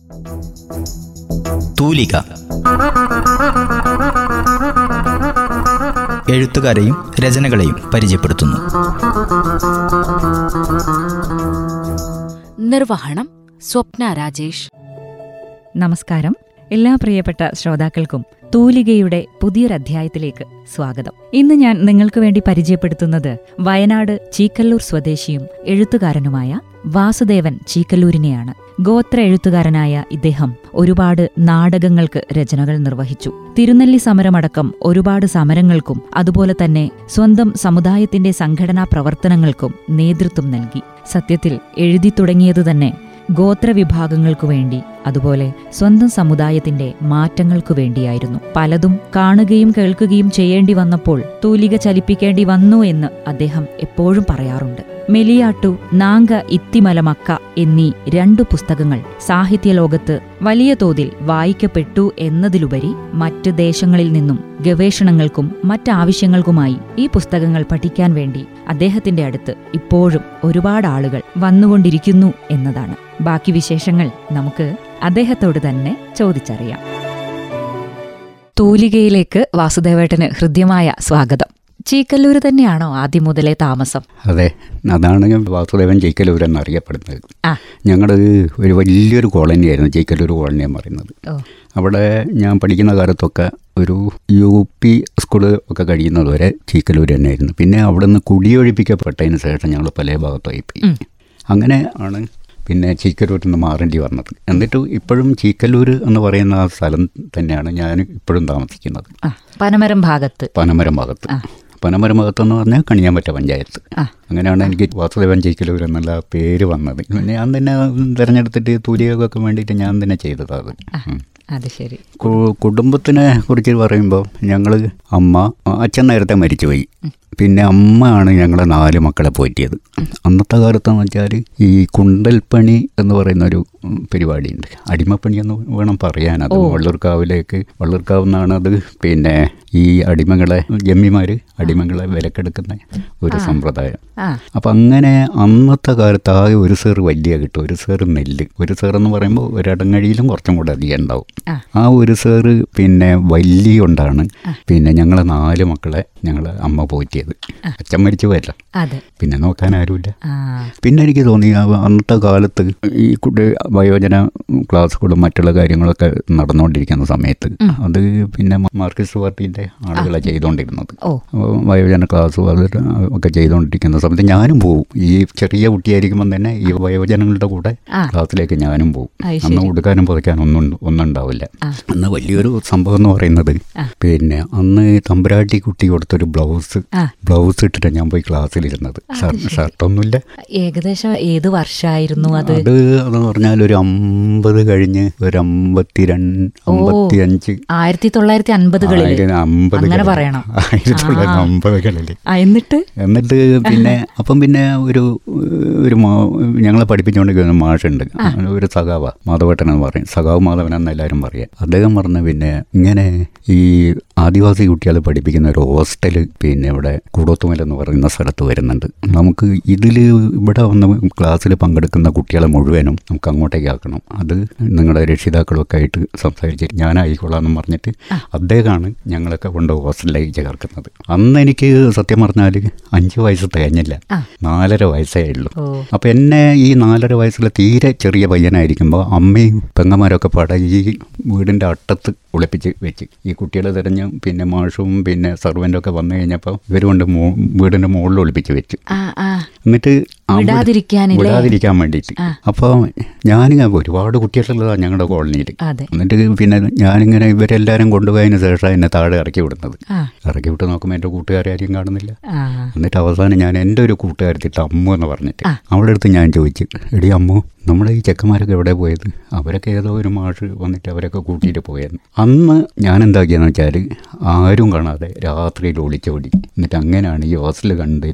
തൂലിക എഴുത്തുകാരെയും രചനകളെയും പരിചയപ്പെടുത്തുന്നു നിർവഹണം സ്വപ്ന രാജേഷ് നമസ്കാരം എല്ലാ പ്രിയപ്പെട്ട ശ്രോതാക്കൾക്കും തൂലികയുടെ പുതിയൊരധ്യായത്തിലേക്ക് സ്വാഗതം ഇന്ന് ഞാൻ നിങ്ങൾക്ക് വേണ്ടി പരിചയപ്പെടുത്തുന്നത് വയനാട് ചീക്കല്ലൂർ സ്വദേശിയും എഴുത്തുകാരനുമായ വാസുദേവൻ ചീക്കല്ലൂരിനെയാണ് ഗോത്ര എഴുത്തുകാരനായ ഇദ്ദേഹം ഒരുപാട് നാടകങ്ങൾക്ക് രചനകൾ നിർവഹിച്ചു തിരുനെല്ലി സമരമടക്കം ഒരുപാട് സമരങ്ങൾക്കും അതുപോലെ തന്നെ സ്വന്തം സമുദായത്തിന്റെ സംഘടനാ പ്രവർത്തനങ്ങൾക്കും നേതൃത്വം നൽകി സത്യത്തിൽ എഴുതി തുടങ്ങിയത് തന്നെ ഗോത്രവിഭാഗങ്ങൾക്കു വേണ്ടി അതുപോലെ സ്വന്തം സമുദായത്തിന്റെ മാറ്റങ്ങൾക്കു വേണ്ടിയായിരുന്നു പലതും കാണുകയും കേൾക്കുകയും ചെയ്യേണ്ടി വന്നപ്പോൾ തൂലിക ചലിപ്പിക്കേണ്ടി വന്നു എന്ന് അദ്ദേഹം എപ്പോഴും പറയാറുണ്ട് മെലിയാട്ടു നാങ്ക ഇത്തിമലമക്ക എന്നീ രണ്ടു പുസ്തകങ്ങൾ സാഹിത്യലോകത്ത് വലിയ തോതിൽ വായിക്കപ്പെട്ടു എന്നതിലുപരി മറ്റ് ദേശങ്ങളിൽ നിന്നും ഗവേഷണങ്ങൾക്കും മറ്റാവശ്യങ്ങൾക്കുമായി ഈ പുസ്തകങ്ങൾ പഠിക്കാൻ വേണ്ടി അദ്ദേഹത്തിന്റെ അടുത്ത് ഇപ്പോഴും ഒരുപാട് ആളുകൾ വന്നുകൊണ്ടിരിക്കുന്നു എന്നതാണ് ബാക്കി വിശേഷങ്ങൾ നമുക്ക് അദ്ദേഹത്തോട് തന്നെ ചോദിച്ചറിയാം തൂലികയിലേക്ക് വാസുദേവേട്ടന് ഹൃദ്യമായ സ്വാഗതം ചീക്കല്ലൂര് തന്നെയാണോ ആദ്യം മുതലേ താമസം അതെ അതാണ് ഞാൻ വാസുദേവൻ ജയിക്കലൂർ എന്നറിയപ്പെടുന്നത് ആ. ഞങ്ങൾ ഒരു വലിയൊരു കോളനിയായിരുന്നു ജയിക്കലൂർ കോളനി എന്ന് പറയുന്നത് ഓ അവിടെ ഞാൻ പഠിക്കുന്ന കാലത്തൊക്കെ ഒരു യു പി സ്കൂള് ഒക്കെ കഴിയുന്നത് വരെ ചീക്കലൂർ തന്നെയായിരുന്നു പിന്നെ അവിടെ നിന്ന് കുടിയൊഴിപ്പിക്കപ്പെട്ടതിന് ശേഷം ഞങ്ങൾ പല ഭാഗത്തായി പോയി ഉം. അങ്ങനെ ആണ് പിന്നെ ചീക്കലൂരിൽ നിന്ന് മാറേണ്ടി വന്നത് എന്നിട്ട് ഇപ്പോഴും ചീക്കലൂർ എന്ന് പറയുന്ന ആ സ്ഥലം തന്നെയാണ് ഞാൻ ഇപ്പോഴും താമസിക്കുന്നത് ആ പനമരം ഭാഗത്ത് പനമരം ഭാഗത്ത് ആ. പനമരം ഭാഗത്ത് എന്ന് പറഞ്ഞാൽ കണിയാമ്പറ്റ പഞ്ചായത്ത് ആ. അങ്ങനെയാണ് എനിക്ക് വാസുദേവൻ ജയിക്കലൂർ എന്നുള്ള പേര് വന്നത് പിന്നെ ഞാൻ തന്നെ തിരഞ്ഞെടുത്തിട്ട് തൂലികൾക്ക് വേണ്ടിയിട്ട് ഞാൻ തന്നെ ചെയ്തത് അത് ഉം. അത് ശരി കു- കുടുംബത്തിനെ കുറിച്ച് പറയുമ്പോൾ ഞങ്ങൾ അമ്മ അച്ഛൻ നേരത്തെ മരിച്ചുപോയി പിന്നെ അമ്മയാണ് ഞങ്ങളെ നാല് മക്കളെ പോറ്റിയത് അന്നത്തെ കാലത്തെന്ന് വെച്ചാൽ ഈ കുണ്ടൽപ്പണി എന്ന് പറയുന്ന ഒരു ഉം, പരിപാടിയുണ്ട് അടിമപ്പണി എന്ന് വേണം പറയാൻ അത് വള്ളൂർക്കാവിലേക്ക് വള്ളൂർക്കാവ് നിന്നാണ് അത് പിന്നെ ഈ അടിമകളെ ജമ്മിമാർ അടിമകളെ വിലക്കെടുക്കുന്ന ഒരു സമ്പ്രദായം ആ അപ്പം അങ്ങനെ അന്നത്തെ കാലത്ത് ആകെ ഒരു സേർ വലിയ കിട്ടും ഒരു സേർ നെല്ല് ഒരു സേർ എന്ന് പറയുമ്പോൾ ഒരടങ്ങഴിയിലും കുറച്ചും കൂടെ അധികം ഉണ്ടാവും ആ. ആ ഒരു സേറ് പിന്നെ വലിയ കൊണ്ടാണ് പിന്നെ ഞങ്ങളെ നാല് മക്കളെ ഞങ്ങളെ അമ്മ പോറ്റിയത് അച്ഛൻ മരിച്ചു പോയല്ല അതെ പിന്നെ നോക്കാൻ ആരുമില്ല ആ പിന്നെ എനിക്ക് തോന്നി ആ അന്നത്തെ കാലത്ത് ഈ കുട്ടി വയോജന ക്ലാസ്സുകളും മറ്റുള്ള കാര്യങ്ങളൊക്കെ നടന്നുകൊണ്ടിരിക്കുന്ന സമയത്ത് അത് പിന്നെ മാർക്സിസ്റ്റ് പാർട്ടീൻ്റെ ആളുകളെ ചെയ്തുകൊണ്ടിരുന്നത് ഓ അപ്പോൾ വയോജന ക്ലാസ്സും അത് ഒക്കെ ചെയ്തുകൊണ്ടിരിക്കുന്ന സമയത്ത് ഞാനും പോവും ഈ ചെറിയ കുട്ടിയായിരിക്കുമ്പോൾ തന്നെ ഈ വയോജനങ്ങളുടെ കൂടെ ആ. ക്ലാസ്സിലേക്ക് ഞാനും പോവും അത് അന്ന് ഉടുക്കാനും പുതയ്ക്കാനും ഒന്നും ഒന്നും ഉണ്ടാവില്ല അന്ന് വലിയൊരു സംഭവം എന്ന് പറയുന്നത് പിന്നെ അന്ന് തമ്പുരാട്ടി കുട്ടി കൊടുത്തൊരു ബ്ലൗസ് ആ. ബ്ലൗസ് ഇട്ടിട്ട് ഞാൻ പോയി ക്ലാസ്സിലിരുന്നത് ഷർട്ട് ഷർട്ടൊന്നുമില്ല ഏകദേശം ഏത് വർഷമായിരുന്നു അത് അത് എന്ന് പറഞ്ഞാൽ ഒരു അമ്പത് കഴിഞ്ഞ് ഒരു അമ്പത്തി രണ്ട് അമ്പത്തി അഞ്ച് ആയിരത്തി തൊള്ളായിരത്തി അൻപതുകളിൽ അമ്പത് അങ്ങനെ പറയണം. ആയിരത്തി തൊള്ളായിരത്തി അമ്പതുകളിൽ ആ എന്നിട്ട് എന്നിട്ട് പിന്നെ അപ്പം പിന്നെ ഒരു ഒരു മാ- ഞങ്ങളെ പഠിപ്പിച്ചുകൊണ്ടിരിക്കുന്ന മാഷുണ്ട് ഒരു സഖാവ മാധവേട്ടൻ എന്ന് പറയും സഖാവ് മാധവൻ എന്ന് എല്ലാവരും പറയാം അദ്ദേഹം പറഞ്ഞ പിന്നെ ഇങ്ങനെ ഈ ആദിവാസി കുട്ടികളെ പഠിപ്പിക്കുന്ന ഒരു ഹോസ്റ്റൽ പിന്നെ ഇവിടെ കൂടോത്തുമല എന്ന് പറയുന്ന സ്ഥലത്ത് വരുന്നുണ്ട് നമുക്ക് ഇതിൽ ഇവിടെ വന്ന് ക്ലാസ്സിൽ പങ്കെടുക്കുന്ന കുട്ടികളെ മുഴുവനും നമുക്ക് അങ്ങോട്ടേക്ക് ആക്കണം അത് നിങ്ങളുടെ രക്ഷിതാക്കളൊക്കെ ആയിട്ട് സംസാരിച്ച് ഞാനായിക്കോളാം എന്ന് പറഞ്ഞിട്ട് അദ്ദേഹമാണ് ഞങ്ങളൊക്കെ കൊണ്ട് ഹോസ്റ്റലിലേക്ക് ചേർക്കുന്നത് അന്ന് എനിക്ക് സത്യം പറഞ്ഞാൽ അഞ്ച് വയസ്സ് തികഞ്ഞില്ല ആ. നാലര വയസ്സേ ഉള്ളൂ ഓ അപ്പം എന്നെ ഈ നാലര വയസ്സിലെ തീരെ ചെറിയ പയ്യനായിരിക്കുമ്പോൾ അമ്മയും പെങ്ങന്മാരൊക്കെ പാടെ ഈ വീടിൻ്റെ അട്ടത്ത് ഒളിപ്പിച്ച് വെച്ച് ഈ കുട്ടികളെ തിരഞ്ഞ് പിന്നെ മാഷും പിന്നെ സർവൻ്റും ഒക്കെ വന്നു കഴിഞ്ഞപ്പോൾ ഇവർ കൊണ്ട് മോ വീടിൻ്റെ മുകളിൽ ഒളിപ്പിച്ച് വെച്ചു ആ ആ എന്നിട്ട് അവിടെ വിടാതിരിക്കാനില്ലേ? വിടാതിരിക്കാൻ വേണ്ടിയിട്ട് ആ. അപ്പോൾ ഞാനിങ്ങനെ ഒരുപാട് കുട്ടികളുള്ളതാണ് ഞങ്ങളുടെ കോളനിയിൽ അതെ എന്നിട്ട് പിന്നെ ഞാനിങ്ങനെ ഇവരെല്ലാവരും കൊണ്ടുപോയതിന് ശേഷം എന്നെ താഴെ ഇറക്കി വിടുന്നത് ആ ഇറക്കി വിട്ട് നോക്കുമ്പോൾ എൻ്റെ കൂട്ടുകാരെ ആരെയും കാണുന്നില്ല ആ എന്നിട്ട് അവസാനം ഞാൻ എൻ്റെ ഒരു കൂട്ടുകാരത്തിട്ട് അമ്മു എന്ന് പറഞ്ഞിട്ട് അവളുടെ അടുത്ത് ഞാൻ ചോദിച്ചു എടി അമ്മു നമ്മുടെ ഈ ചെക്കന്മാരൊക്കെ എവിടെ പോയത് അവരൊക്കെ ഏതോ ഒരു മാഷ് വന്നിട്ട് അവരൊക്കെ കൂട്ടിയിട്ട് പോയെന്ന് അന്ന് ഞാൻ എന്താക്കിയെന്ന് വെച്ചാൽ ആരും കാണാതെ രാത്രിയിൽ ഒളിച്ചോടി എന്നിട്ട് അങ്ങനെയാണ് ഈ ഹോസ്റ്റൽ കണ്ടെത്തി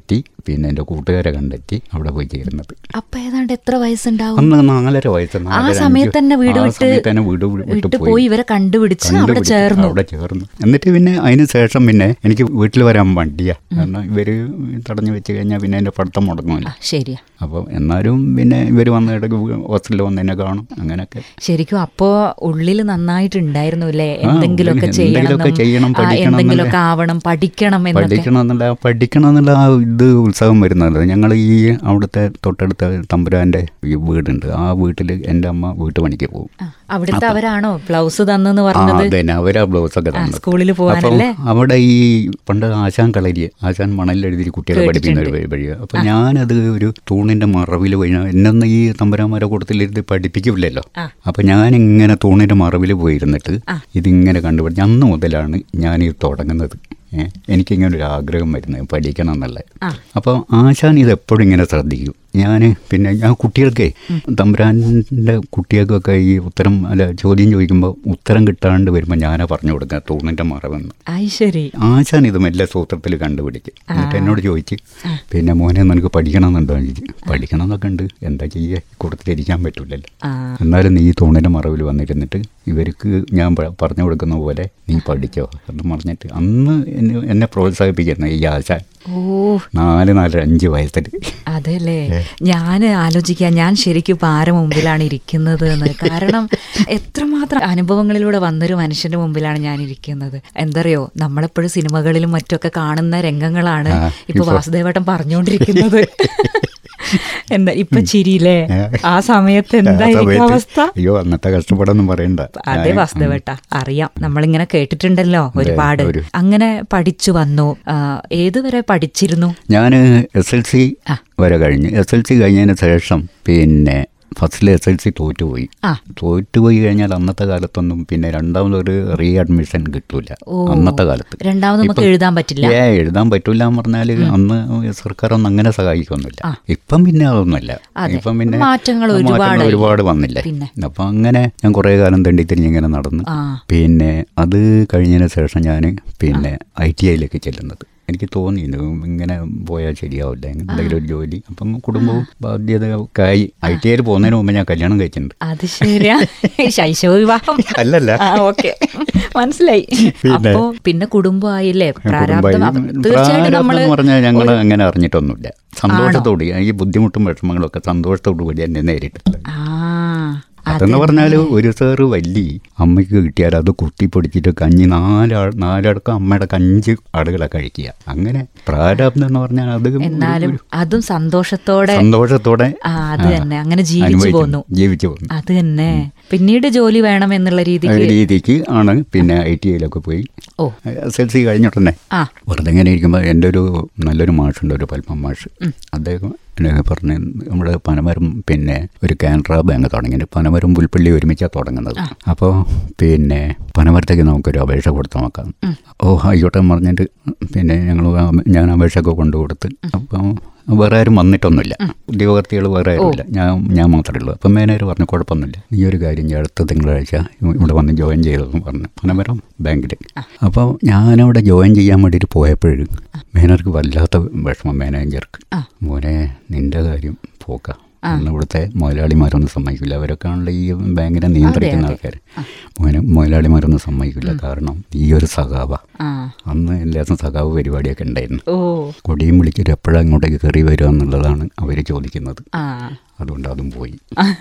പിന്നെ എൻ്റെ കൂട്ടുകാരെ കണ്ടെത്തി അവിടെ പോയി ചേരുന്നത് അപ്പൊ ഏതാണ്ട് എത്ര വയസ്സുണ്ടാവും അന്ന് നാലര വയസ്സ് ആ നാലര, സമയത്ത് അഞ്ച് തന്നെ വീട് ആ വിട്ട് സമയത്ത് തന്നെ വീട് വി- വിട്ട് പോയി ഇവരെ കണ്ടുപിടിച്ച് അവിടെ കണ്ടുപിടിച്ച് ചേർന്നു അവിടെ ചേർന്നു എന്നിട്ട് പിന്നെ അതിന് ശേഷം പിന്നെ എനിക്ക് വീട്ടിൽ വരാൻ വണ്ടിയാ കാരണം ഇവര് തടഞ്ഞു വെച്ച് കഴിഞ്ഞാൽ പിന്നെ എൻ്റെ പഠിത്തം മുടങ്ങുമല്ലോ ആ, ശരിയാ അപ്പോൾ എന്നാലും പിന്നെ ഇവർ വന്ന് ഇടയ്ക്ക് ഹോസ്റ്റലിൽ വന്ന് എന്നെ കാണും അങ്ങനെയൊക്കെ ശരിക്കും അപ്പോ ഉള്ളിൽ നന്നായിട്ടുണ്ടായിരുന്നു അല്ലേ ആ, എന്തെങ്കിലുമൊക്കെ ഉള്ളിൽ ചെയ്യണം എന്തെങ്കിലുമൊക്കെ എന്നും, ചെയ്യണം, ആ, പഠിക്കണം എന്തെങ്കിലുമൊക്കെ ആവണം പഠിക്കണം എന്നൊക്കെ പഠിക്കണം എന്നുള്ള പഠിക്കണം എന്നുള്ള ആ ഇത് ഉത്സാഹം വരുന്നത് ഞങ്ങൾ ഈ അവിടുത്തെ തൊട്ടടുത്ത തമ്പുരാൻ്റെ ഈ വീടുണ്ട് ആ വീട്ടിൽ എൻ്റെ അമ്മ വീട്ടുപണിക്ക് പോകും ആ, അവിടുത്തെ അവരാണോ ബ്ലൗസ് തന്നെന്ന് ആ പറഞ്ഞത് അതന്നെ അവരാ ബ്ലൗസൊക്കെ ആ, തന്നത് സ്കൂളിൽ അപ്പം പോകാനല്ലേ അവിടെ ഈ പണ്ട് ആശാൻ കളരി ആശാൻ മണലിലെഴുതി കുട്ടികളെ പഠിപ്പിക്കുന്ന ഒരു വഴി- വഴിയാണ് അപ്പം ഞാനത് ഒരു തൂണിൻ്റെ മറവിൽ പോയി ഞാൻ- എന്നൊന്നും ഈ തമ്പുരാന്മാരെ കൂട്ടത്തിലിരുന്ന് പഠിപ്പിക്കില്ലല്ലോ ആ. അപ്പം ഞാനിങ്ങനെ തൂണിൻ്റെ മറവിൽ പോയിരുന്നിട്ട് ഇതിങ്ങനെ കണ്ടുപിടിച്ച് അന്ന് മുതലാണ് ഞാനിത് തുടങ്ങുന്നത് ഏ, എനിക്കിങ്ങനെ ഒരു ആഗ്രഹം വരുന്നത് പഠിക്കണം എന്നുള്ളത് ആ. അപ്പോൾ ആശാൻ ഇത് എപ്പോഴും ഇങ്ങനെ ശ്രദ്ധിക്കും ഞാൻ പിന്നെ ഞാൻ കുട്ടികൾക്കേ തമ്പുരാൻ്റെ കുട്ടികൾക്കൊക്കെ ഈ ഉത്തരം അല്ല ചോദ്യം ചോദിക്കുമ്പോൾ ഉത്തരം കിട്ടാണ്ട് വരുമ്പോൾ ഞാനാ പറഞ്ഞു കൊടുക്കുക തൂണിൻ്റെ മറവെന്ന് ആയി ശരി ആശാൻ ഇത് മെല്ലെ സൂത്രത്തിൽ കണ്ടുപിടിക്കും എന്നിട്ട് എന്നോട് ചോദിച്ച് പിന്നെ മോനെ നിനക്ക് പഠിക്കണമെന്നുണ്ടോ എന്ന് ചോദിച്ചു പഠിക്കണം എന്നൊക്കെ ഉണ്ട് എന്താ ചെയ്യുക കൂട്ടത്തിലിരിക്കാൻ പറ്റില്ലല്ലോ ആ എന്നാലും നീ തൂണിൻ്റെ മറവിൽ വന്നിരുന്നിട്ട് ഇവർക്ക് ഞാൻ പ- പറഞ്ഞു കൊടുക്കുന്ന പോലെ നീ പഠിച്ചോ എന്ന് പറഞ്ഞിട്ട് അന്ന് എന്നെ എന്നെ പ്രോത്സാഹിപ്പിക്കുന്നു ഈ ആശാൻ ഓ നാല് നാല് അഞ്ച് വയസ്സിൽ അതെല്ലേ ഞാൻ ആലോചിക്കാൻ ഞാൻ ശരിക്കും ഇപ്പം ആരെ മുമ്പിലാണ് ഇരിക്കുന്നത് എന്ന് കാരണം എത്രമാത്രം അനുഭവങ്ങളിലൂടെ വന്നൊരു മനുഷ്യന്റെ മുമ്പിലാണ് ഞാൻ ഇരിക്കുന്നത് എന്തറിയോ നമ്മളെപ്പോഴും സിനിമകളിലും മറ്റൊക്കെ കാണുന്ന രംഗങ്ങളാണ് ആ, ഇപ്പൊ ഇപ്പൊ- വാസുദേവട്ടം പറഞ്ഞുകൊണ്ടിരിക്കുന്നത് എന്താ ഇപ്പൊ ചിരിയില്ലേ ആ സമയത്ത് ആ എന്തായിരിക്കും സമയത്ത് അവസ്ഥ അയ്യോ അന്നത്തെ കഷ്ടപ്പാടൊന്നും പറയണ്ട അതെ ഞാൻ- വാസുദേവട്ട അറിയാം നമ്മളിങ്ങനെ കേട്ടിട്ടുണ്ടല്ലോ ഒരുപാട് ഒരു- അങ്ങനെ പഠിച്ചു വന്നു ആ, ഏതുവരെ പഠിച്ചിരുന്നു ഞാൻ എസ് എൽ സി വരെ കഴിഞ്ഞു എസ് എൽ സി കഴിഞ്ഞതിന് ശേഷം പിന്നെ ഫസ്റ്റിൽ എസ് എൽ സി തോറ്റുപോയി ആ. തോറ്റുപോയി കഴിഞ്ഞാൽ അന്നത്തെ കാലത്തൊന്നും പിന്നെ രണ്ടാമതൊരു റീ അഡ്മിഷൻ കിട്ടൂല ഓ. അന്നത്തെ കാലത്ത് രണ്ടാമത് നമുക്ക് ഇപ്പം- എഴുതാൻ പറ്റില്ല ഏ എഴുതാൻ പറ്റൂല എന്ന് പറഞ്ഞാൽ അന്ന് സർക്കാർ ഒന്നും അങ്ങനെ സഹായിക്കൊന്നുമില്ല ആ. ഇപ്പം പിന്നെ അതൊന്നുമില്ല അതെ. ഇപ്പം പിന്നെ മാറ്റങ്ങൾ ഒരുപാടായി. ഒരുപാട് വന്നില്ലേ പിന്നെ. അപ്പം അങ്ങനെ ഞാൻ കുറേ കാലം തെണ്ടി തിരിഞ്ഞിങ്ങനെ നടന്ന് ആ പിന്നെ അത് കഴിഞ്ഞതിന് ശേഷം ഞാൻ പിന്നെ ഐ ടി ഐയിലേക്ക് ചെല്ലുന്നത് എനിക്ക് തോന്നി ഇത് ഇങ്ങനെ പോയാൽ ശരിയാവില്ല എന്തെങ്കിലും ഒരു ജോലി അപ്പം കുടുംബവും ബാധ്യത ഒക്കെ ആയി ഐ ടി ഐയിൽ പോകുന്നതിന് മുമ്പ് ഞാൻ കല്യാണം കഴിച്ചിട്ടുണ്ട് അത് ശരിയാ ശൈശവ വിവാഹം അല്ലല്ല ആ ഓക്കെ മനസ്സിലായി പിന്നെ- അപ്പോ പിന്നെ കുടുംബമായില്ലേ പ്രാരാബ്ദം കുടുംബം അത് തീർച്ചയായിട്ടും നമ്മള് എന്ന് പറഞ്ഞാൽ ഞങ്ങൾ അങ്ങനെ അറിഞ്ഞിട്ടൊന്നുമില്ല സന്തോഷത്തോടെ ഈ ബുദ്ധിമുട്ടും വിഷമങ്ങളൊക്കെ സന്തോഷത്തോടു കൂടി എന്നെ നേരിട്ടിട്ടുള്ളത് ആ അതെന്ന് പറഞ്ഞാൽ ഒരു സേറ് വല്ലി അമ്മയ്ക്ക് കിട്ടിയാൽ അത് കുത്തിപ്പൊടിച്ചിട്ട് കഞ്ഞി നാലാൾ നാലടക്കം അമ്മയുടെ കഞ്ച് ആടുകളെ കഴിക്കുക അങ്ങനെ പ്രാരാബ്ദം എന്ന് പറഞ്ഞാൽ അത് എന്നാലും ഒരു അതും സന്തോഷത്തോടെ സന്തോഷത്തോടെ ആ അത് ആ, തന്നെ അങ്ങനെ ജീവിച്ചു അനുഭവിച്ചു. പോന്നു ജീവിച്ചു പോന്നു അത് തന്നെ പിന്നീട് ജോലി വേണം എന്നുള്ള ആ രീതിക്ക് രീതിക്ക് ആണ് പിന്നെ ഐ ടി ഐയിലൊക്കെ പോയി ഓ എസ് എൽ സി കഴിഞ്ഞിട്ടുണ്ടേ ആ വെറുതെ ഇങ്ങനെ ഇരിക്കുമ്പോൾ എൻ്റെ ഒരു നല്ലൊരു മാഷുണ്ട് ഒരു പൽപ്പം മാഷ് അദ്ദേഹം എന്നെ പറഞ്ഞ് നമ്മുടെ പനമരം പിന്നെ ഒരു കാനറ ബാങ്ക് തുടങ്ങിയിട്ട് പനമരം പുൽപ്പള്ളി ഒരുമിച്ചാണ് തുടങ്ങുന്നത് അപ്പോൾ പിന്നെ പനമരത്തേക്ക് നമുക്കൊരു അപേക്ഷ കൊടുത്ത് നോക്കാം ഓ ആയിക്കോട്ടെ എന്ന് പറഞ്ഞിട്ട് പിന്നെ ഞങ്ങൾ ഞാൻ അപേക്ഷയൊക്കെ കൊണ്ടു കൊടുത്ത് അപ്പം വേറെ ആരും വന്നിട്ടൊന്നുമില്ല ഉദ്യോഗാർത്ഥികൾ വേറെ ആരുമില്ല ഞാൻ ഞാൻ മാത്രമേ ഉള്ളൂ അപ്പം മേനേജർ പറഞ്ഞു കുഴപ്പമൊന്നുമില്ല നീ ഒരു കാര്യം ചെയ്യ്, അടുത്ത തിങ്കളാഴ്ച ഇവിടെ വന്ന് ജോയിൻ ചെയ്തതെന്ന് പറഞ്ഞു പനമരം ബാങ്കിൽ അപ്പോൾ ഞാനവിടെ ജോയിൻ ചെയ്യാൻ വേണ്ടിയിട്ട് പോയപ്പോഴും മേനർക്ക് വല്ലാത്ത വിഷമം മാനേജർക്ക് മോനെ നിന്റെ കാര്യം പോക്ക അന്ന് ഇവിടുത്തെ മുതലാളിമാരൊന്നും സമ്മതിക്കില്ല അവരൊക്കെ ആണല്ലോ ഈ ബാങ്കിനെ നിയന്ത്രിക്കുന്ന ആൾക്കാർ മോനെ മുതലാളിമാരൊന്നും സമ്മതിക്കില്ല കാരണം ഈ ഒരു സഖാവ ആ അന്ന് എല്ലാവർക്കും സഖാവ് പരിപാടിയൊക്കെ ഉണ്ടായിരുന്നു ഓ കൊടിയും വിളിച്ചിട്ട് എപ്പോഴാണ് ഇങ്ങോട്ടേക്ക് കയറി വരിക എന്നുള്ളതാണ് അവർ ചോദിക്കുന്നത് ആ അതുകൊണ്ട് അതും പോയി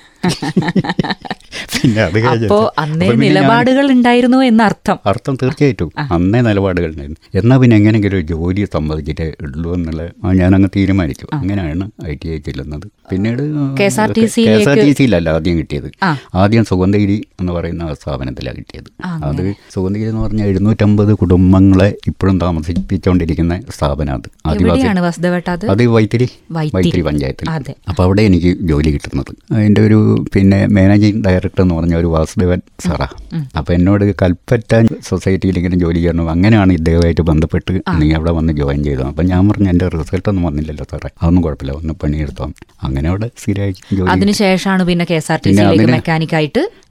പിന്നെ അത് കഴിഞ്ഞിട്ട് അപ്പോ അന്നേ അപ്പോൾ പിന്നെ ഞാൻ- നിലപാടുകൾ ഉണ്ടായിരുന്നു എന്നർത്ഥം അർത്ഥം തീർച്ചയായിട്ടും അന്നേ നിലപാടുകൾ ഉണ്ടായിരുന്നു എന്നാൽ പിന്നെ എങ്ങനെയെങ്കിലും ഒരു ജോലി സമ്മതിച്ചിട്ടേ ഉള്ളൂ എന്നുള്ള ആ ഞാനങ്ങ് തീരുമാനിച്ചു അങ്ങനെയാണ് ഐ ടി ഐ ചെല്ലുന്നത് പിന്നീട് KSRTC K S R T സിയിലല്ല ആദ്യം കിട്ടിയത് ആ. ആദ്യം സുഗന്ധഗിരി എന്ന് പറയുന്ന സ്ഥാപനത്തിലാണ് കിട്ടിയത് അത് സുഗന്ധഗിരി എന്ന് പറഞ്ഞാൽ എഴുന്നൂറ്റമ്പത് കുടുംബങ്ങളെ ഇപ്പോഴും താമസിപ്പിച്ചുകൊണ്ടിരിക്കുന്ന സ്ഥാപനം അത് ആദിവാസി എവിടെയാണ് വസുദേവട്ട അത് അത് വൈത്തിരി വൈത്തിരി. വൈത്തിരി പഞ്ചായത്തിൽ അതെ. അപ്പോൾ അവിടെ എനിക്ക് ജോലി കിട്ടുന്നത് അതിൻ്റെ ഒരു പിന്നെ മാനേജിങ് ഡയറക്ടർ എന്ന് പറഞ്ഞ ഒരു വാസുദേവൻ സാറാ അപ്പോൾ എന്നോട് കൽപ്പറ്റ സൊസൈറ്റിയിൽ ഇങ്ങനെ ജോലി ചെയ്യണം അങ്ങനെയാണ് ഇദ്ദേഹമായിട്ട് ബന്ധപ്പെട്ട് നീ അവിടെ വന്ന് ജോയിൻ ചെയ്തത് അപ്പം ഞാൻ പറഞ്ഞു എൻ്റെ റിസൾട്ട് ഒന്നും വന്നില്ലല്ലോ സാറേ അതൊന്നും കുഴപ്പമില്ല ഒന്ന് പണിയെടുത്തോ അങ്ങനെ അവിടെ സ്ഥിരമായി ജോലി അതിനുശേഷമാണ് പിന്നെ കെ എസ് ആർ ടി പിന്നെ സിയിലേക്ക് അതിന് മെക്കാനിക്കായിട്ട്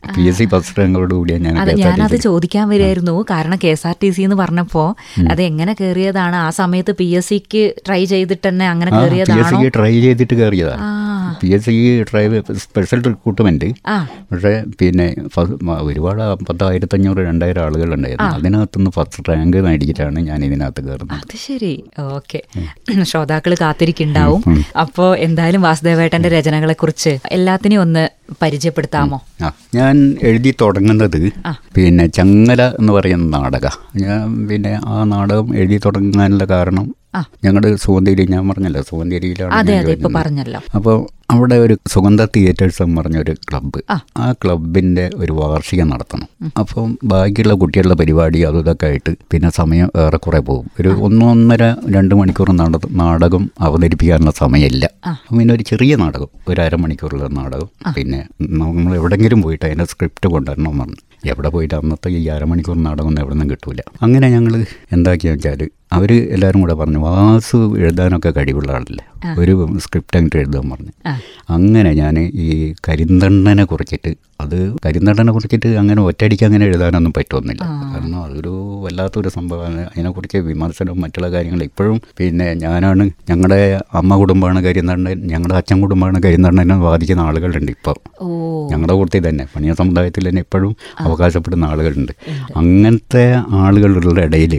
പി എസ് സി പുസ്തകങ്ങളോടുകൂടിയാണ് ഞാൻ അതെ കെ എസ് ആർ ടി ഞാനത് സി ചോദിക്കാൻ വരുമായിരുന്നു കാരണം K S R T C എന്ന് പറഞ്ഞപ്പോ അത് എങ്ങനെ കയറിയതാണ് ആ സമയത്ത് പി എസ് സിക്ക് ട്രൈ ചെയ്തിട്ട് തന്നെ അങ്ങനെ പി എസ് കയറിയതാണോ സിക്ക് ട്രൈ ചെയ്തിട്ട് കയറിയതാ ആ P S C try special recruitment ആ പക്ഷേ പിന്നെ ഫ- മ- ഒരുപാട് പത്തായിരത്തഞ്ഞൂറ് രണ്ടായിരം ആളുകളുണ്ടായിരുന്നു അതിനകത്തുനിന്ന് ഫസ്റ്റ് റാങ്ക് മേടിച്ചിട്ടാണ് ഞാൻ ഇതിനകത്ത് കയറുന്നത് അത് ശരി ഓക്കെ ശ്രോതാക്കൾ കാത്തിരിക്കുണ്ടാവും അപ്പോ എന്തായാലും വാസുദേവേട്ടന്റെ രചനകളെ കുറിച്ച് എല്ലാത്തിനെയും ഒന്ന് പരിചയപ്പെടുത്താമോ ആ ഞാൻ എഴുതി തുടങ്ങുന്നത് ആ. പിന്നെ ചങ്ങല എന്ന് പറയുന്ന നാടക ഞാൻ പിന്നെ ആ നാടകം എഴുതി തുടങ്ങാനുള്ള കാരണം ആ. ഞങ്ങളുടെ സുഗന്ധേരി ഞാൻ പറഞ്ഞല്ലോ സുഗന്ധേരിയിലാണ് അതെ ഞാൻ അതെ ഇപ്പൊ ജോലി പറഞ്ഞല്ലോ അപ്പോൾ അവിടെ ഒരു സുഗന്ധ തിയേറ്റേഴ്സ് എന്ന് പറഞ്ഞൊരു ക്ലബ്ബ് ആ. ആ ക്ലബിൻ്റെ ഒരു വാർഷികം നടത്തണം അപ്പം ബാക്കിയുള്ള കുട്ടികളുടെ പരിപാടി അതും ഇതൊക്കെ ആയിട്ട് പിന്നെ സമയം ഏറെക്കുറെ പോകും ഒരു ഒന്നൊന്നര രണ്ട് മണിക്കൂർ നട നാടകം അവതരിപ്പിക്കാനുള്ള സമയമില്ല അപ്പം പിന്നെ ഒരു ചെറിയ നാടകം ഒരു അരമണിക്കൂറുള്ള നാടകം പിന്നെ നമ്മൾ എവിടെങ്കിലും പോയിട്ട് അതിൻ്റെ സ്ക്രിപ്റ്റ് കൊണ്ടുവരണം പറഞ്ഞു എവിടെ പോയിട്ട് അന്നത്തെ ഈ അരമണിക്കൂർ നാടകം ഒന്നും എവിടെ നിന്നും കിട്ടൂല അങ്ങനെ ഞങ്ങൾ എന്താക്കിയെന്ന് വെച്ചാൽ അവർ എല്ലാവരും കൂടെ പറഞ്ഞു വാസു എഴുതാനൊക്കെ കഴിവുള്ള ആളല്ലേ ഒരു സ്ക്രിപ്റ്റ് അങ്ങോട്ട് എഴുതാൻ പറഞ്ഞു ആ. അങ്ങനെ ഞാൻ ഈ കരിന്തണ്ണനെ കുറിച്ചിട്ട് അത് കരിന്തണ്ണനെ കുറിച്ചിട്ട് അങ്ങനെ ഒറ്റയടിക്ക് അങ്ങനെ എഴുതാനൊന്നും പറ്റുമെന്നില്ല കാരണം അതൊരു വല്ലാത്തൊരു സംഭവമാണ് അതിനെക്കുറിച്ച് വിമർശനവും മറ്റുള്ള കാര്യങ്ങൾ ഇപ്പോഴും പിന്നെ ഞാനാണ് ഞങ്ങളുടെ അമ്മ കുടുംബമാണ് കരിന്തണ്ണൻ ഞങ്ങളുടെ അച്ഛൻ കുടുംബമാണ് കരിന്തണ്ണനെ വാദിക്കുന്ന ആളുകളുണ്ട് ഇപ്പോൾ ഓ ഞങ്ങളുടെ കൂട്ടത്തിൽ തന്നെ പണിയ സമുദായത്തിൽ തന്നെ ഇപ്പോഴും അവകാശപ്പെടുന്ന ആളുകളുണ്ട് അങ്ങനത്തെ ആളുകളുടെ ഇടയിൽ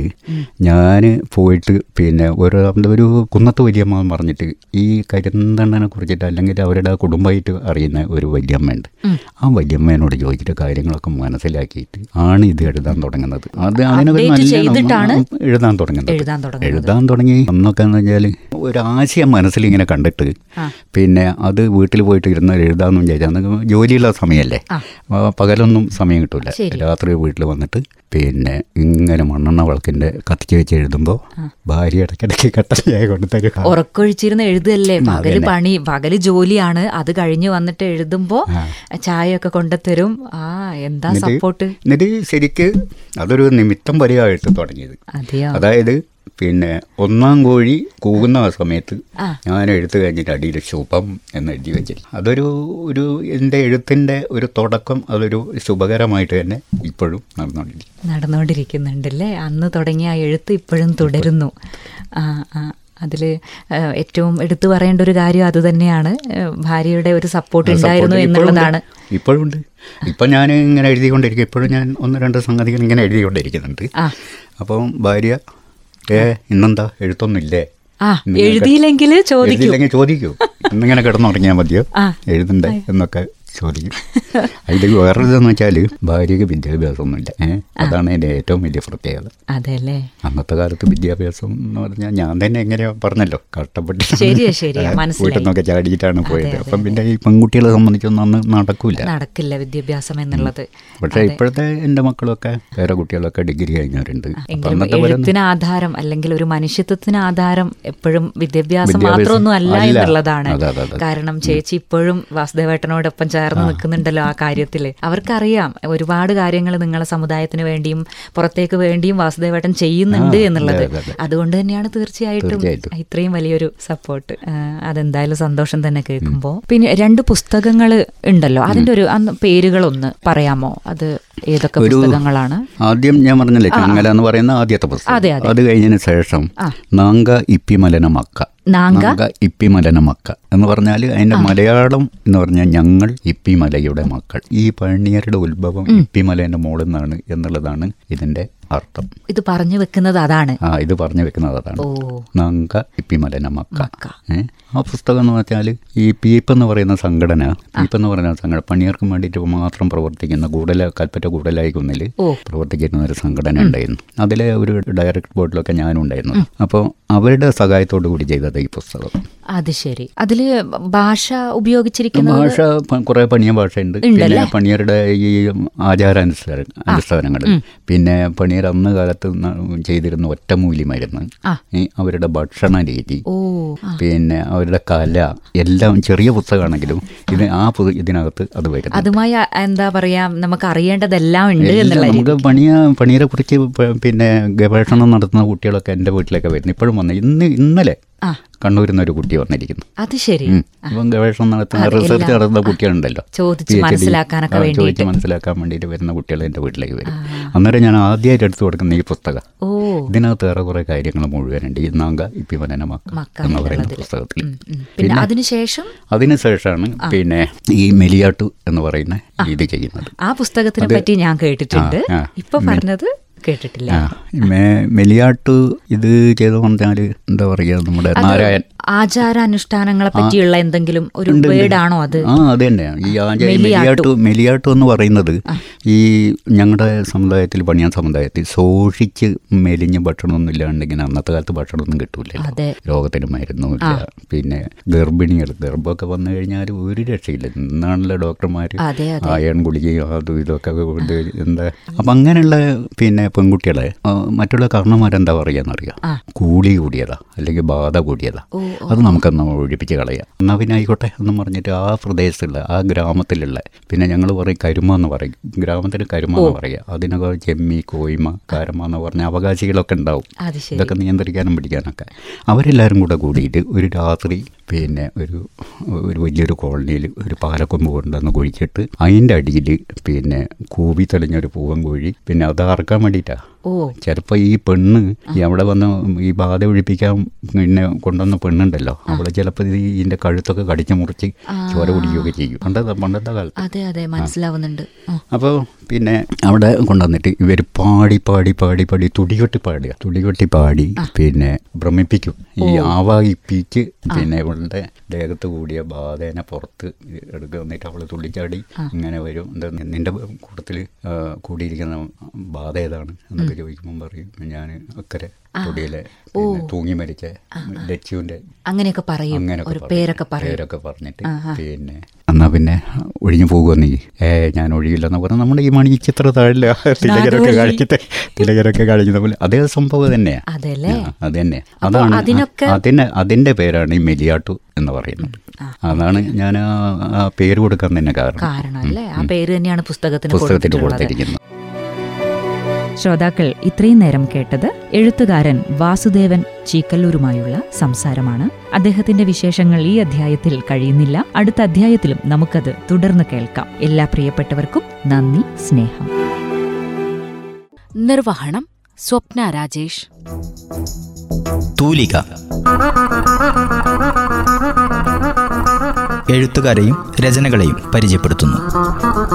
ഞാൻ പോയിട്ട് പിന്നെ ഒരു അവൻ്റെ ഒരു കുന്നത്ത് വല്യമ്മ എന്ന് പറഞ്ഞിട്ട് ഈ കരിന്തണ്ണനെ കുറിച്ചിട്ട് അല്ലെങ്കിൽ അവരുടെ ആ കുടുംബമായിട്ട് അറിയുന്ന ഒരു വല്യമ്മയുണ്ട് ആ വല്യമ്മേനോട് ചോദിച്ചിട്ട് കാര്യങ്ങളൊക്കെ മനസ്സിലാക്കിയിട്ട് ആണ് ഇത് എഴുതാൻ തുടങ്ങുന്നത് അത് അതിനൊക്കെ Update നല്ല ചെയ്തിട്ടാണ് എഴുതാൻ തുടങ്ങുന്നത് എഴുതാൻ തുടങ്ങുന്നത്. എഴുതാൻ തുടങ്ങി അന്നൊക്കെ എന്ന് വെച്ചാൽ ഒരു ആശയം മനസ്സിലിങ്ങനെ കണ്ടിട്ട് ആ. പിന്നെ അത് വീട്ടിൽ പോയിട്ട് ഇരുന്ന് എഴുതാമെന്ന് വിചാരിച്ചാൽ അന്ന് ജോലിയുള്ള സമയമല്ലേ ആ. ആ, പകലൊന്നും സമയം കിട്ടൂല ശരി. രാത്രി വീട്ടിൽ വന്നിട്ട് പിന്നെ ഇങ്ങനെ മണ്ണെണ്ണ വിളക്കിൻ്റെ കത്തിക്ക് വെച്ച് എഴുതുമ്പോൾ ഭാര്യ ഇടയ്ക്കിടയ്ക്ക് കട്ടലയായി കൊണ്ട് തരും ഉറക്കൊഴിച്ചിരുന്ന് എഴുതല്ലേ ആ, പകല് അതന്നെ. പണി പകല് ജോലിയാണ് അത് കഴിഞ്ഞ് വന്നിട്ട് എഴുതുമ്പോ ചായയൊക്കെ കൊണ്ടുത്തരും ആ എന്താ സപ്പോർട്ട് എന്നിട്ട് ശരിക്ക് അതൊരു നിമിത്തം വരെയായിട്ട് തുടങ്ങിയത് അതെയോ അതായത് പിന്നെ ഒന്നാം കോഴി കൂകുന്ന ആ സമയത്ത് ആ. ഞാൻ എഴുത്ത് കഴിഞ്ഞിട്ട് അടിയിൽ ശുഭം എന്ന് എഴുതി വെച്ചില്ല അതൊരു ഒരു എൻ്റെ എഴുത്തിൻ്റെ ഒരു തുടക്കം അതൊരു ശുഭകരമായിട്ട് തന്നെ ഇപ്പോഴും നടന്നുകൊണ്ടിരിക്കും നടന്നുകൊണ്ടിരിക്കുന്നുണ്ടല്ലേ അന്ന് തുടങ്ങിയ ആ എഴുത്ത് ഇപ്പോഴും തുടരുന്നു ആ ആ അതിൽ ഏറ്റവും എടുത്തു പറയേണ്ട ഒരു കാര്യം അത് തന്നെയാണ് ആ, ഭാര്യയുടെ ഒരു സപ്പോർട്ട് ഉണ്ടായിരുന്നു എന്നുള്ളതാണ് ഇപ്പോഴും ഉണ്ട് ഇപ്പം ഞാൻ ഇങ്ങനെ എഴുതിക്കൊണ്ടിരിക്കും ഇപ്പോഴും ഞാൻ ഒന്ന് രണ്ട് സംഗതികൾ ഇങ്ങനെ എഴുതിക്കൊണ്ടിരിക്കുന്നുണ്ട് ആ അപ്പം ഭാര്യ ഏ ഇന്നെന്താ എഴുത്തൊന്നുമില്ലേ ആ ഇന്നിങ്ങനെ എഴുതിയില്ലെങ്കിൽ ചോദിക്കൂ എഴുതിയില്ലെങ്കിൽ ചോദിക്കൂ ഇന്നിങ്ങനെ കിടന്നുറങ്ങിയാൽ മതിയോ ആ. എഴുതണ്ടേ എന്നൊക്കെ ചോദിക്കും അതിൽ വേറൊരിതെന്ന് വെച്ചാൽ ഭാര്യയ്ക്ക് വിദ്യാഭ്യാസമൊന്നുമില്ല ഏഹ് അതാണ് എൻ്റെ ഏറ്റവും വലിയ പ്രത്യേകത അതെല്ലേ അന്നത്തെ കാലത്ത് വിദ്യാഭ്യാസം എന്ന് പറഞ്ഞാൽ ഞാൻ തന്നെ എങ്ങനെയാ പറഞ്ഞല്ലോ കഷ്ടപ്പെട്ട് ശരിയാ, ശരിയാ, മനസ്സിലായി. വീട്ടിൽ നിന്നൊക്കെ ചാടിയിട്ടാണ് പോയത് അതെ, അപ്പം പിന്നെ ഈ പെൺകുട്ടികളെ സംബന്ധിച്ചൊന്നും അന്ന് നടക്കൂല നടക്കില്ല വിദ്യാഭ്യാസം എന്നുള്ളത് പക്ഷേ ഇപ്പോഴത്തെ എൻ്റെ മക്കളൊക്കെ വേറെ കുട്ടികളൊക്കെ ഡിഗ്രി കഴിഞ്ഞവരുണ്ട് അപ്പം എങ്കിലും അന്നത്തെ പോലെ ഒന്നും- എഴുത്തിന് ആധാരം അല്ലെങ്കിൽ ഒരു മനുഷ്യത്വത്തിന് ആധാരം എപ്പോഴും വിദ്യാഭ്യാസം വിദ്യാഭ്യാസം മാത്രമൊന്നും അല്ല അല്ല. എന്നുള്ളതാണ് അതെ, അതെ, അതെ. കാരണം ചേച്ചി ഇപ്പോഴും വാസുദേവേട്ടനോടൊപ്പം ചേർന്ന് നിൽക്കുന്നുണ്ടല്ലോ ആ കാര്യത്തിൽ അവർക്കറിയാം ഒരുപാട് കാര്യങ്ങൾ നിങ്ങളെ സമുദായത്തിന് വേണ്ടിയും പുറത്തേക്ക് വേണ്ടിയും വാസുദേവേട്ടൻ ചെയ്യുന്നുണ്ട് ആ, എന്നുള്ളത് അതെ, അതെ. അതുകൊണ്ട് തന്നെയാണ് തീർച്ചയായിട്ടും തീർച്ചയായിട്ടും. ഇത്രയും വലിയൊരു സപ്പോർട്ട് അതെന്തായാലും സന്തോഷം തന്നെ കേൾക്കുമ്പോൾ പിന്നെ രണ്ട് പുസ്തകങ്ങൾ ഉണ്ടല്ലോ അതിന്റെ ഒരു അന്ന് പേരുകളൊന്ന് പറയാമോ അത് ഏതൊക്കെ ഒരു- പുസ്തകങ്ങളാണ് ആദ്യം ഞാൻ പറഞ്ഞില്ലേ ചങ്ങല എന്ന് പറയുന്ന ആദ്യത്തെ അതെ, പുസ്തകം അതെ. അത് കഴിഞ്ഞതിന് ശേഷം ആ. നാങ്ക ഇപ്പിമലന മക്ക നാങ്ക? ഇപ്പിമലന മക്ക എന്ന് പറഞ്ഞാൽ അതിന്റെ മലയാളം എന്ന് പറഞ്ഞാൽ ഞങ്ങൾ ഇപ്പിമലയുടെ മക്കൾ ഈ പഴനിയരുടെ ഉത്ഭവം ഇപ്പിമലേന്റെ മോളിൽ നിന്നാണ് എന്നുള്ളതാണ് ഇതിന്റെ അർത്ഥം ഇത് പറഞ്ഞു വെക്കുന്നത് അതാണ് ആ ഇത് പറഞ്ഞു വെക്കുന്നത് അതാണ് ഓ നാങ്ക ഇപ്പിമലന മക്ക മക്ക. ഏ? ആ പുസ്തകം എന്ന് വെച്ചാൽ ഈ പീപ്പ് എന്ന് പറയുന്ന സംഘടന പീപ്പ് എന്ന് പറയുന്ന സംഘടന പണിയർക്കും വേണ്ടിയിട്ട് മാത്രം പ്രവർത്തിക്കുന്ന കൂടല കൽപ്പറ്റ കൂടലായി കുന്നിൽ ഓ. പ്രവർത്തിക്കുന്ന ഒരു സംഘടന ഉണ്ടായിരുന്നു അതിലെ ഒരു ഡയറക്ടർ ബോർഡിലൊക്കെ ഞാനും ഉണ്ടായിരുന്നു അപ്പോൾ അവരുടെ സഹായത്തോടു കൂടി ചെയ്തത് ഈ പുസ്തകം അത് ശരി അതില് ഭാഷ ഉപയോഗിച്ചിരിക്കുന്നത് ഭാഷ പ- കുറേ പണിയ ഭാഷയുണ്ട് പിന്നെ പണിയരുടെ ഈ ആചാരാനുസര അനുഷ്ഠാനങ്ങൾ പിന്നെ പണിയർ അന്ന് കാലത്ത് ന- ചെയ്തിരുന്ന ഒറ്റമൂലി മരുന്ന് ആ. ഈ അവരുടെ ഭക്ഷണ രീതി ഓ ആ, പിന്നെ അവരുടെ കല എല്ലാം ചെറിയ പുസ്തകമാണെങ്കിലും ഇത് ആ പു- ഇതിനകത്ത് അത് വരുന്നു അതുമായി അ- എന്താ പറയാ നമുക്ക് അറിയേണ്ടതെല്ലാം ഉണ്ട് എല്ലാം എന്നുള്ള നമുക്ക് പണിയ പണിയെ കുറിച്ച് പിന്നെ ഗവേഷണം നടത്തുന്ന കുട്ടികളൊക്കെ എൻ്റെ വീട്ടിലൊക്കെ വരുന്നു ഇപ്പോഴും വന്നു ഇന്ന് ഇന്നലെ ആ കണ്ണൂരിൽ നിന്ന് ഒരു കുട്ടി വന്നിരിക്കുന്നു അത് ശരി ഉം. ഇപ്പം ഗവേഷണം നടത്തുന്ന അതെ, റിസർച്ച് എല്ലാം. നടത്തുന്ന കുട്ടികളുണ്ടല്ലോ ചോദിച്ച് PhD, മനസ്സിലാക്കാനൊക്കെ ആ, വേണ്ടിയിട്ട്. ചോദിച്ച് മനസ്സിലാക്കാൻ വേണ്ടിയിട്ട് വരുന്ന കുട്ടികൾ എൻ്റെ വീട്ടിലേക്ക് വരും അന്നേരം ഞാൻ ആദ്യമായിട്ട് എടുത്തു കൊടുക്കുന്ന ഈ പുസ്തകം ഓ ഇതിനകത്ത് ഏറെ കുറേ കാര്യങ്ങൾ മുഴുവനുണ്ട് ഈ നാങ്ക ഇപ്പിമനന മക്ക മക്ക എന്ന് പറയുന്ന എന്നുള്ളതിൽ. പുസ്തകത്തിൽ ഉം, ഉം. പിന്നെ അതിനുശേഷം അതിനുശേഷമാണ് പിന്നെ ഈ മെലിയാട്ടു എന്ന് പറയുന്ന ഇത് ചെയ്യുന്നത് ആ പുസ്തകത്തിനെ പറ്റി ഞാൻ കേട്ടിട്ടുണ്ട് ആ, ആ. ഇപ്പൊ പറഞ്ഞത് കേട്ടിട്ടില്ല ആ മെ- മെലിയാട്ടു ഇത് ചെയ്തു പറഞ്ഞാൽ എന്താ പറയുക നമ്മുടെ നാരായൺ ആചാരാനുഷ്ഠാനങ്ങളെ പറ്റിയുള്ള എന്തെങ്കിലും ഒരു ഉണ്ട്, ഉണ്ട്. വേർഡാണോ അത് ആ അത് തന്നെ ഈ ആചാര മെലിയാട്ടു. മെലിയാട്ടു മെലിയാട്ടു എന്ന് പറയുന്നത് ഈ ഞങ്ങളുടെ സമുദായത്തിൽ പണിയാൻ സമുദായത്തിൽ സൂക്ഷിച്ച് മെലിഞ്ഞ ഭക്ഷണമൊന്നും ഇല്ലാണ്ടെങ്കിൽ അന്നത്തെ കാലത്ത് ഭക്ഷണമൊന്നും കിട്ടൂല അതെ. രോഗത്തിന് മരുന്നുമില്ല പിന്നെ ഗർഭിണികൾ ഗർഭമൊക്കെ വന്നു കഴിഞ്ഞാൽ ഒരു രക്ഷയില്ല ഇന്നാണല്ലോ ഡോക്ടർമാർ അതെ, അതെ. അയൺ ഗുളികയും അതും ഇതൊക്കെ കൊണ്ട് എന്താ അപ്പം അങ്ങനെയുള്ള പിന്നെ പെൺകുട്ടികളെ ആ, മറ്റുള്ള കാരണന്മാരെന്താ പറയാന്നറിയാം കൂലി കൂടിയതാ അല്ലെങ്കിൽ ബാധ കൂടിയതാ അത് നമുക്കൊന്ന് ഒഴിപ്പിച്ച് കളയാം എന്നാൽ പിന്നെ ആയിക്കോട്ടെ എന്നും പറഞ്ഞിട്ട് ആ പ്രദേശത്തുള്ള ആ ഗ്രാമത്തിലുള്ള പിന്നെ ഞങ്ങൾ പറയും കരുമ എന്ന് പറയും ഗ്രാമത്തിൽ കരുമ എന്ന് പറയുക അതിനൊക്കെ ചെമ്മി കോയ്മ കാരമ എന്ന് പറഞ്ഞ അവകാശികളൊക്കെ ഉണ്ടാവും അത് ശരി ഇതൊക്കെ നിയന്ത്രിക്കാനും പിടിക്കാനൊക്കെ അവരെല്ലാവരും കൂടെ കൂടിയിട്ട് ഒരു രാത്രി പിന്നെ ഒരു ഒരു വലിയൊരു കോളനിയിൽ ഒരു പാലക്കൊമ്പ് കൊണ്ടുവന്ന് കുഴിച്ചിട്ട് അതിൻ്റെ അടിയിൽ പിന്നെ കൂവി തെളിഞ്ഞൊരു പൂവൻ കോഴി പിന്നെ അത് അറക്കാൻ വേണ്ടിയിട്ടാണ് ഓ ചിലപ്പോൾ ഈ പെണ്ണ് ഈ അവിടെ വന്ന് ഈ ബാധ ഒഴിപ്പിക്കാൻ പിന്നെ കൊണ്ടുവന്ന പെണ്ണുണ്ടല്ലോ അവളെ ചിലപ്പോൾ ഈ ഇതിൻ്റെ കഴുത്തൊക്കെ കടിച്ചു മുറിച്ച് ചോര കുടിക്കുകയൊക്കെ ചെയ്യും പണ്ടത്തെ പണ്ടത്തെ കാലത്ത് അതെ അതെ മനസ്സിലാവുന്നുണ്ട് ആ. അപ്പോൾ പിന്നെ അവിടെ കൊണ്ടുവന്നിട്ട് ഇവർ പാടി പാടി പാടി പാടി തുടികൊട്ടി പാടുക തുടികൊട്ടി പാടി പിന്നെ ഭ്രമിപ്പിക്കും ഈ ആവാഹിപ്പിച്ച് പിന്നെ ഇവളുടെ ദേഹത്ത് കൂടിയ ബാധേനെ പുറത്ത് എടുക്കുക എന്നിട്ട് അവൾ തുള്ളിച്ചാടി ഇങ്ങനെ വരും എന്താ നിന്റെ കൂട്ടത്തിൽ കൂടിയിരിക്കുന്ന ബാധ ഏതാണ് എന്നൊക്കെ ചോദിക്കുമ്പോൾ പറയും ഞാൻ അക്കരെ തൊടിയിലെ പിന്നെ തൂങ്ങി മരിച്ച ലച്ചുവിൻ്റെ അങ്ങനെയൊക്കെ പറയും അങ്ങനെയൊക്കെ ഒരു പറയും. പേരൊക്കെ പറയും പേരൊക്കെ പറഞ്ഞിട്ട് പിന്നെ എന്നാ പിന്നെ ഒഴിഞ്ഞു പോകുക നീ ഏ ഞാൻ ഒഴിയില്ലെന്ന് പറഞ്ഞാൽ നമ്മുടെ ഈ മണി ചിത്ര താഴില്ല തിലകരൊക്കെ കാണിച്ചിട്ട് തിലകരൊക്കെ കാണിക്കുന്ന പോലെ അതേ സംഭവം തന്നെയാണ് അതെല്ലേ അത് തന്നെ അപ്പൊ അതാണ് അതിനൊക്കെ- അ- അതിന് അതിൻ്റെ പേരാണ് ഈ മെലിയാട്ടു എന്ന് പറയുന്നത് അതാണ് ഞാൻ ആ ആ പേര് കൊടുക്കാൻ തന്നെ കാരണം കാരണം അല്ലേ ആ പേര് തന്നെയാണ് പുസ്തകത്തിന് പുസ്തകത്തിൽ കൊടുത്തിട്ടുള്ളത് കൊടുത്തിരിക്കുന്നത് ശ്രോതാക്കൾ ഇത്രയും നേരം കേട്ടത് എഴുത്തുകാരൻ വാസുദേവൻ ചീക്കല്ലൂരുമായുള്ള സംസാരമാണ് അദ്ദേഹത്തിന്റെ വിശേഷങ്ങൾ ഈ അധ്യായത്തിൽ കഴിയുന്നില്ല അടുത്ത അധ്യായത്തിലും നമുക്കത് തുടർന്ന് കേൾക്കാം എല്ലാ പ്രിയപ്പെട്ടവർക്കും നന്ദി സ്നേഹം നിർവഹണം സ്വപ്ന രാജേഷ് തൂലിക എഴുത്തുകാരെയും രചനകളെയും പരിചയപ്പെടുത്തുന്നു